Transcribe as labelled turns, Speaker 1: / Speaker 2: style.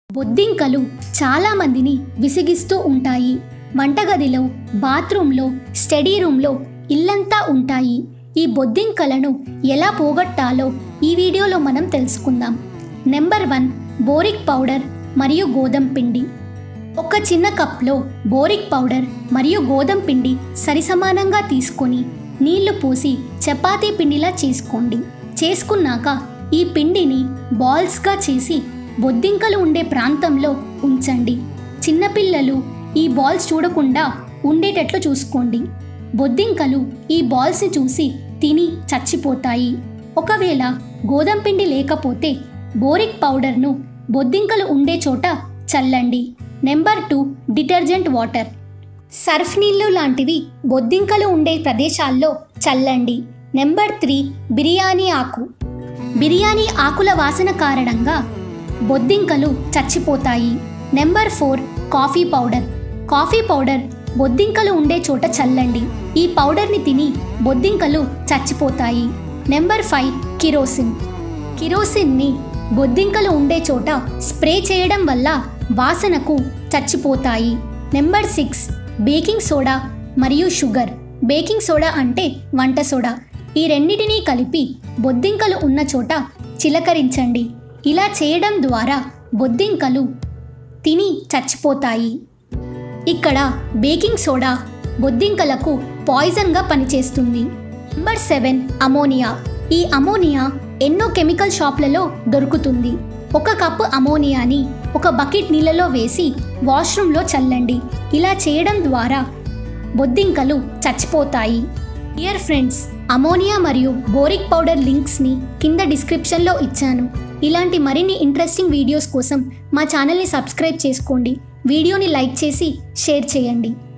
Speaker 1: బొద్దింకలు చాలా మందిని విసిగిస్తూ ఉంటాయి వంటగదిలో బాత్రూంలో స్టడీ రూమ్లో ఇల్లంతా ఉంటాయి ఈ బొద్దింకలను ఎలా పోగొట్టాలో ఈ వీడియోలో మనం తెలుసుకుందాం నెంబర్ వన్ బోరిక్ పౌడర్ మరియు గోధుమ పిండి ఒక చిన్న కప్లో బోరిక్ పౌడర్ మరియు గోధుమ పిండి సరిసమానంగా తీసుకొని నీళ్లు పోసి చపాతీ పిండిలా చేసుకోండి చేసుకున్నాక ఈ పిండిని బాల్స్గా చేసి బొద్దింకలు ఉండే ప్రాంతంలో ఉంచండి చిన్నపిల్లలు ఈ బాల్స్ చూడకుండా ఉండేటట్లు చూసుకోండి బొద్దింకలు ఈ బాల్స్ని చూసి తిని చచ్చిపోతాయి ఒకవేళ గోధుమ పిండి లేకపోతే బోరిక్ పౌడర్ను బొద్దింకలు ఉండే చోట చల్లండి number two detergent water Surf నీళ్ళు లాంటివి బొద్దింకలు ఉండే ప్రదేశాల్లో చల్లండి నెంబర్ త్రీ బిర్యానీ ఆకు బిర్యానీ ఆకుల వాసన కారణంగా బొద్దింకలు చచ్చిపోతాయి number four coffee powder coffee powder బొద్దింకలు ఉండే చోట చల్లండి ఈ పౌడర్ని తిని బొద్దింకలు చచ్చిపోతాయి నెంబర్ ఫైవ్ కిరోసిన్ కిరోసిన్ని బొద్దింకలు ఉండే చోట స్ప్రే చేయడం వల్ల వాసనకు చచ్చిపోతాయి నెంబర్ సిక్స్ బేకింగ్ సోడా మరియు షుగర్ బేకింగ్ సోడా అంటే వంట సోడా ఈ రెండిటినీ కలిపి బొద్దింకలు ఉన్న చోట చిలకరించండి ఇలా చేయడం ద్వారా బొద్దింకలు తిని చచ్చిపోతాయి ఇక్కడ బేకింగ్ సోడా బొద్దింకలకు పాయిజన్గా పనిచేస్తుంది నెంబర్ సెవెన్ అమోనియా ఈ అమోనియా ఎన్నో కెమికల్ షాప్లలో దొరుకుతుంది ఒక కప్పు అమోనియాని ఒక బకెట్ నీళ్ళలో వేసి వాష్రూమ్లో చల్లండి ఇలా చేయడం ద్వారా బొద్దింకలు చచ్చిపోతాయి డియర్ ఫ్రెండ్స్ అమోనియా మరియు బోరిక్ పౌడర్ లింక్స్ని కింద డిస్క్రిప్షన్లో ఇచ్చాను ఇలాంటి మరిన్ని ఇంట్రెస్టింగ్ వీడియోస్ కోసం మా ఛానల్ని సబ్స్క్రైబ్ చేసుకోండి వీడియోని లైక్ చేసి షేర్ చేయండి